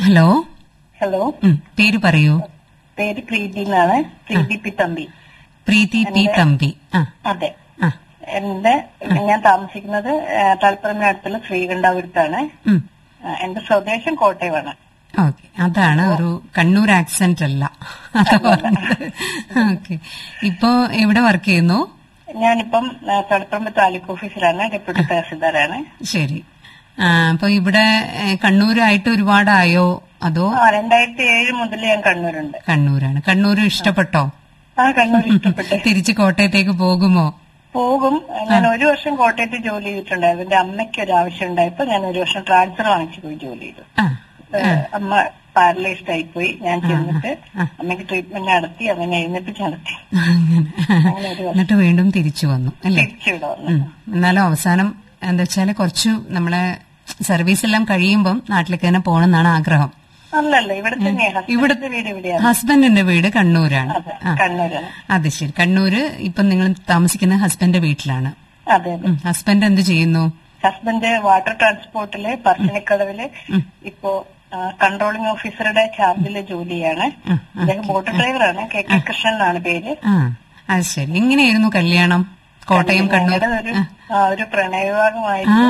Hello hello ഉം, പേര് പറയൂ പേര് പ്രീതി എന്നാണ് പ്രീതി പി തമ്പി പ്രീതി പി തമ്പി ആ അതെ ആ എന്റെ ഞാൻ താമസിക്കുന്നത് ആ, തളിപ്പറമ്പിനടുത്തുള്ള ശ്രീകണ്ഠാപുരത്താണ് ഉം, ആ, എന്റെ സ്വദേശം കോട്ടയമാണ് ഓക്കെ അതാണ് ഒരു കണ്ണൂർ ആക്സെന്റ് അല്ല ഓക്കെ ഇപ്പോ എവിടെ വർക്ക് ചെയ്യുന്നു ഞാനിപ്പം ആ, തളിപ്പറമ്പ് താലൂക്ക് ഓഫീസിലാണ് ഡെപ്യൂട്ടി തഹസിൽദാറാണ് ശരി ആ, അപ്പൊ ഇവിടെ ഏ, കണ്ണൂരായിട്ട് ഒരുപാടായോ അതോ ആ രണ്ടായിരത്തി ഏഴ് മുതൽ ഞാൻ കണ്ണൂരുണ്ട് കണ്ണൂരാണ് കണ്ണൂർ ഇഷ്ടപ്പെട്ടോ ആ കണ്ണൂർ ഇഷ്ടപ്പെട്ട് തിരിച്ച് കോട്ടയത്തേക്ക് പോകുമോ പോകും ഞാൻ ഒരു വർഷം കോട്ടയത്ത് ജോലി ചെയ്തിട്ടുണ്ടായിരുന്നു എന്റെ അമ്മയ്ക്ക് ഒരു ആവശ്യം ഉണ്ടായപ്പോ ഞാൻ ഒരു വർഷം ട്രാൻസ്ഫർ വാങ്ങിച്ചു പോയി ജോലി ചെയ്തു ആ ഏഹ് അമ്മ പാരലൈസ്ഡ് ആയിപ്പോയി ഞാൻ ചെന്നിട്ട് അമ്മയ്ക്ക് ട്രീറ്റ്മെന്റ് നടത്തി അങ്ങനെ എഴുന്നേപ്പിച്ച് നടത്തി അങ്ങനെ അങ്ങനെ ഒരു എന്നിട്ട് വീണ്ടും തിരിച്ചു വന്നു അല്ലേ തിരിച്ചിവിടെ വന്നു ഉം. എന്നാലും അവസാനം എന്താ വെച്ചാല് കുറച്ചു നമ്മളെ സർവീസ് എല്ലാം കഴിയുമ്പം നാട്ടിലേക്ക് തന്നെ പോകണം എന്നാണ് ആഗ്രഹം അല്ലല്ല ഇവിടെ തന്നെയാ ഹസ്ബൻഡിന്റെ വീട് ഇവിടെയാണ് ഹസ്ബൻഡിന്റെ വീട് കണ്ണൂരാണ് അതെ ആ കണ്ണൂരാണ് അത് ശരി കണ്ണൂര് ഇപ്പം നിങ്ങൾ താമസിക്കുന്ന ഹസ്ബൻഡിന്റെ വീട്ടിലാണ് അതെ അതെ ഉം. ഹസ്ബൻഡ് എന്ത് ചെയ്യുന്നു ഹസ്ബൻഡ് വാട്ടർ ട്രാൻസ്പോർട്ടില് പറശ്ശിനിക്കടവില് ഇപ്പോ കൺട്രോളിംഗ് ഓഫീസറുടെ ചാർജില് ജോലിയാണ് അദ്ദേഹം ബോട്ട് ഡ്രൈവറാണ് കെ കെ കൃഷ്ണൻ എന്നാണ് പേര് ആ അത് ശരി എങ്ങനെയായിരുന്നു കല്യാണം കോട്ടയം കണ്ണൂർ ഞങ്ങളുടെ ഒരു ആ, ഒരു ആ പ്രണയവിവാഹമായിരുന്നു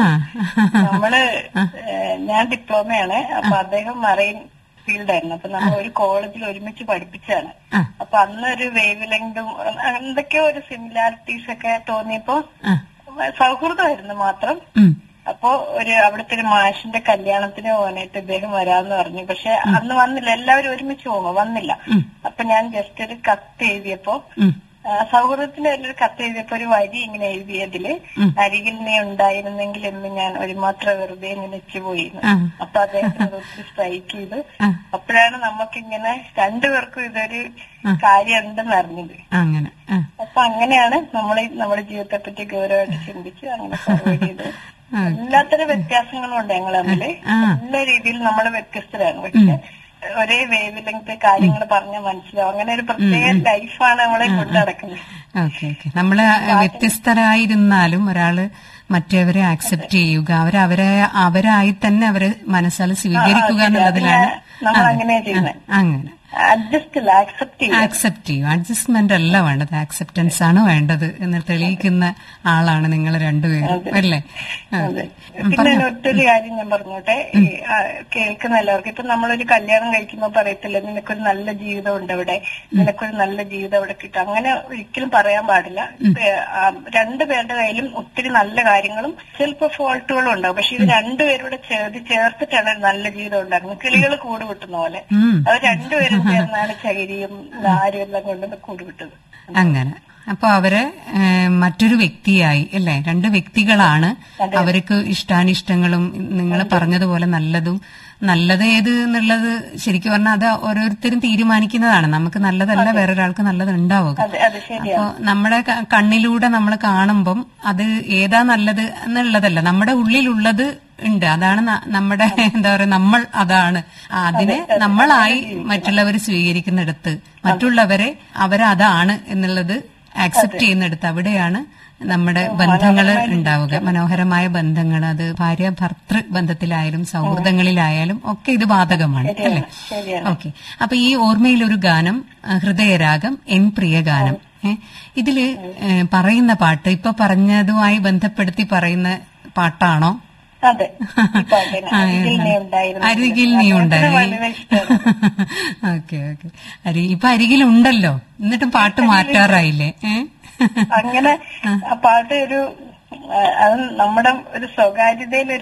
നമ്മള് ഏഹ്, ഞാൻ ഡിപ്ലോമയാണ് അപ്പൊ അദ്ദേഹം മറൈൻ ഫീൽഡായിരുന്നു അപ്പൊ നമ്മൾ ഒരു കോളേജിൽ ഒരുമിച്ച് പഠിപ്പിച്ചാണ് ആ. അപ്പൊ അന്ന് ഒരു വേവ് ലെങ്തും എന്തൊക്കെയോ ഒരു സിമിലാരിറ്റീസ് ഒക്കെ തോന്നിയപ്പോ ആ. സൗഹൃദമായിരുന്നു മാത്രം ഉം. അപ്പോ ഒരു അവിടുത്തെ ഒരു മാഷിന്റെ കല്യാണത്തിന് പോകാനായിട്ട് ഇദ്ദേഹം വരാന്ന് പറഞ്ഞു പക്ഷെ അന്ന് വന്നില്ല എല്ലാവരും ഒരുമിച്ച് പോകുമ്പോ വന്നില്ല അപ്പൊ ഞാൻ ജസ്റ്റ് ഒരു കത്ത് എഴുതിയപ്പോ ഉം. ആ, സൗഹൃദത്തിന്റെ ഒരു കത്ത് എഴുതിയപ്പോ ഒരു വരി ഇങ്ങനെ എഴുതിയതില് അരികിൽ നീ ഉണ്ടായിരുന്നെങ്കിൽ എന്ന് ഞാൻ ഒരു മാത്രം വെറുതെ നനച്ചു പോയി ആ. അപ്പൊ അദ്ദേഹത്തിന് അത് ഒത്തിരി സ്ട്രൈക്ക് ചെയ്ത് ആ. അപ്പോഴാണ് നമുക്കിങ്ങനെ രണ്ടുപേർക്കും ഇതൊരു കാര്യം ഉണ്ടെന്ന് അറിഞ്ഞത് അങ്ങനെ ആ. അപ്പൊ അങ്ങനെയാണ് നമ്മൾ നമ്മുടെ ജീവിതത്തെ പറ്റി ഗൗരവമായിട്ട് ചിന്തിച്ച് അങ്ങനെ ഫോർവേഡ് ചെയ്ത് എല്ലാത്തരം വ്യത്യാസങ്ങളും ഉണ്ട് ഞങ്ങൾ തമ്മില് എല്ലാ രീതിയിലും നമ്മൾ വ്യത്യസ്തരാണ് പക്ഷെ ഒരേ വേവ് ലെങ്ത് കാര്യങ്ങൾ പറഞ്ഞാൽ മനസ്സിലാവും അങ്ങനെ ഒരു പ്രത്യേക ലൈഫാണ് നമ്മളെ കൊണ്ടു നടക്കുന്നത് ഓക്കെ ഓക്കെ നമ്മള് വ്യത്യസ്തരായിരുന്നാലും ഒരാള് മറ്റവരെ ആക്സെപ്റ്റ് ചെയ്യുക അവരെ അവരെ അവരായി തന്നെ അവരെ മനസ്സാൽ സ്വീകരിക്കുക എന്നുള്ളതിലാണ് നമ്മൾ അങ്ങനെയാ ചെയ്യുന്നത് അങ്ങനെ അഡ്ജസ്റ്റ് ഇല്ല ആക്സെപ്റ്റ് ചെയ്യും ആക്സെപ്റ്റ് ചെയ്യും അഡ്ജസ്റ്റ്മെന്റ് അല്ല വേണ്ടത് ആക്സെപ്റ്റൻസ് ആണ് വേണ്ടത് എന്ന് തെളിയിക്കുന്ന ആളാണ് നിങ്ങൾ രണ്ടുപേരും അല്ലേ അതെ പിന്നെ ഒറ്റൊരു കാര്യം ഞാൻ പറഞ്ഞോട്ടെ ഈ, ആ, കേൾക്കുന്ന എല്ലാവർക്കും ഇപ്പൊ നമ്മളൊരു കല്യാണം കഴിക്കുമ്പോ പറയത്തില്ല നിനക്കൊരു നല്ല ജീവിതം ഉണ്ട് അവിടെ നിനക്കൊരു നല്ല ജീവിതം അവിടെ കിട്ടും അങ്ങനെ ഒരിക്കലും പറയാൻ പാടില്ല ഇപ്പൊ, ആ, രണ്ടുപേരുടെ കയ്യിലും ഒത്തിരി നല്ല കാര്യങ്ങളും ചിലപ്പോ ഫോൾട്ടുകളും ഉണ്ടാവും പക്ഷെ ഇത് രണ്ടുപേരുടെ ചേർത്ത് ചേർത്തിട്ടാണ് ഒരു നല്ല ജീവിതം ഉണ്ടാക്കുന്നത് കിളികൾ കൂട് കിട്ടുന്ന പോലെ ഉം. അത് രണ്ടുപേരും ചേർന്നാണ് ചകിരിയും നാരും എല്ലാം കൊണ്ട് കൂട് കിട്ടുന്നത് അങ്ങനെ അപ്പൊ അവരെ ഏഹ്, മറ്റൊരു വ്യക്തിയായി അല്ലെ രണ്ട് വ്യക്തികളാണ് അവർക്ക് ഇഷ്ടാനിഷ്ടങ്ങളും നിങ്ങൾ പറഞ്ഞതുപോലെ നല്ലതും നല്ലത് ഏത് എന്നുള്ളത് ശരിക്കും പറഞ്ഞാൽ അത് ഓരോരുത്തരും തീരുമാനിക്കുന്നതാണ് നമുക്ക് നല്ലതല്ല വേറൊരാൾക്ക് നല്ലത് ഉണ്ടാവുക അതെ അത് ശരിയാണ് അപ്പൊ നമ്മുടെ ക- കണ്ണിലൂടെ നമ്മൾ കാണുമ്പം അത് ഏതാ നല്ലത് എന്നുള്ളതല്ല നമ്മുടെ ഉള്ളിലുള്ളത് ഉണ്ട് അതാണ് ന- നമ്മുടെ എന്താ പറയാ നമ്മൾ അതാണ് അതിനെ നമ്മളായി മറ്റുള്ളവർ സ്വീകരിക്കുന്നിടത്ത് മറ്റുള്ളവരെ അവരതാണ് എന്നുള്ളത് ആക്സെപ്റ്റ് ചെയ്യുന്നിടത്ത് അവിടെയാണ് നമ്മുടെ ബന്ധങ്ങൾ ഉണ്ടാവുക മനോഹരമായ ബന്ധങ്ങൾ അത് ഭാര്യ ഭർത്തൃ ബന്ധത്തിലായാലും സൗഹൃദങ്ങളിലായാലും ഒക്കെ ഇത് ബാധകമാണ് അല്ലേ ശരിയാണ് ഓക്കെ അപ്പൊ ഈ ഓർമ്മയിൽ ഒരു ഗാനം ആ, ഹൃദയരാഗം എൻ പ്രിയ ഗാനം ഏ, ഇതില് ഏ, പറയുന്ന പാട്ട് ഇപ്പൊ പറഞ്ഞതുമായി ബന്ധപ്പെടുത്തി പറയുന്ന പാട്ടാണോ അതെ ഈ പാട്ടിന് അരികിൽ നീ ഉണ്ടായിരുന്നു അരികിൽ നീ ഉണ്ടായി വളരെ ഇഷ്ടമാണ് ഓക്കെ ഓക്കെ അരി ഇപ്പൊ അരികിലുണ്ടല്ലോ എന്നിട്ടും പാട്ട് മാറ്റാറായില്ലേ ഏ അങ്ങനെ ആ പാട്ട് ഒരു ആ, അത് നമ്മുടെ ഒരു സ്വകാര്യതയിൽ